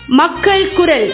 மக்கள் குரல்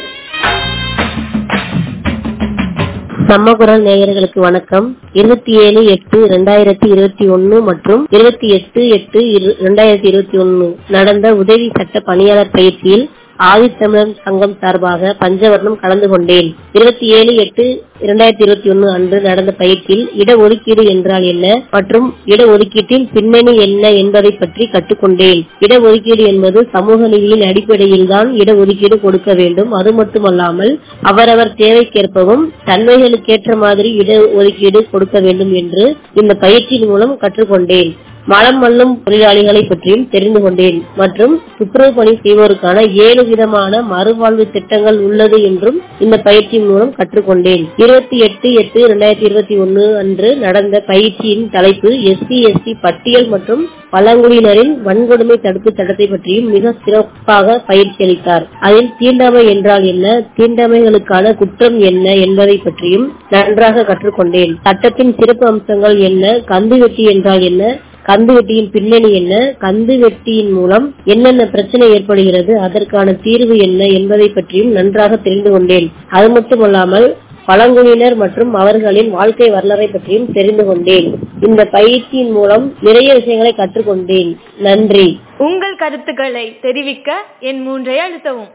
நம்ம குரல் நேயர்களுக்கு வணக்கம் இருபத்தி ஏழு எட்டு இரண்டாயிரத்தி இருபத்தி ஒன்னு மற்றும் இருபத்தி எட்டு எட்டு இரண்டாயிரத்தி இருபத்தி ஒன்னு நடந்த உதவி சட்ட பணியாளர் பயிற்சியில் ஆதித்தமிழர் சங்கம் சார்பாக பஞ்சவர்ணம் கலந்து கொண்டேன் இருபத்தி ஏழு எட்டு இரண்டாயிரத்தி இருபத்தி ஒன்னு அன்று நடந்த பயிற்சியில் இடஒதுக்கீடு என்றால் என்ன மற்றும் இடஒதுக்கீட்டின் பின்னணி என்ன என்பதை பற்றி கற்றுக்கொண்டேன் இடஒதுக்கீடு என்பது சமூக நீதியின் அடிப்படையில் தான் இடஒதுக்கீடு கொடுக்க வேண்டும் அது மட்டுமல்லாமல் அவரவர் தேவைக்கேற்பவும் தன்மைகளுக்கேற்ற மாதிரி இடஒதுக்கீடு கொடுக்க வேண்டும் என்று இந்த பயிற்சியின் மூலம் கற்றுக்கொண்டேன் மலம் மல்லும் தொழிலாளிகளை பற்றியும் தெரிந்து கொண்டேன் மற்றும் துப்புரவு பணி செய்வோருக்கான ஏழு விதமான மறுவாழ்வு திட்டங்கள் உள்ளது என்றும் இந்த பயிற்சி மூலம் கற்றுக்கொண்டேன் இருபத்தி எட்டு எட்டு இரண்டாயிரத்தி இருபத்தி ஒன்னு அன்று நடந்த பயிற்சியின் தலைப்பு எஸ்சி எஸ்டி பட்டியல் மற்றும் பழங்குடியினரின் வன்கொடுமை தடுப்பு சட்டத்தை பற்றியும் மிக சிறப்பாக பயிற்சி அளித்தார் அதில் தீண்டாமை என்றால் என்ன தீண்டாமைகளுக்கான குற்றம் என்ன என்பதை பற்றியும் நன்றாக கற்றுக்கொண்டேன் சட்டத்தின் சிறப்பு அம்சங்கள் என்ன கந்து வெட்டி என்றால் என்ன கந்து வெட்டியின் பின்னணி என்ன கந்து வெட்டியின் மூலம் என்னென்ன பிரச்சனை ஏற்படுகிறது அதற்கான தீர்வு என்ன என்பதை பற்றியும் நன்றாக தெரிந்து கொண்டேன் அது மட்டுமல்லாமல் பழங்குடியினர் மற்றும் அவர்களின் வாழ்க்கை வரலாறை பற்றியும் தெரிந்து கொண்டேன் இந்த பயிற்சியின் மூலம் நிறைய விஷயங்களை கற்றுக்கொண்டேன் நன்றி உங்கள் கருத்துக்களை தெரிவிக்க என் மூன்றை அழுத்தவும்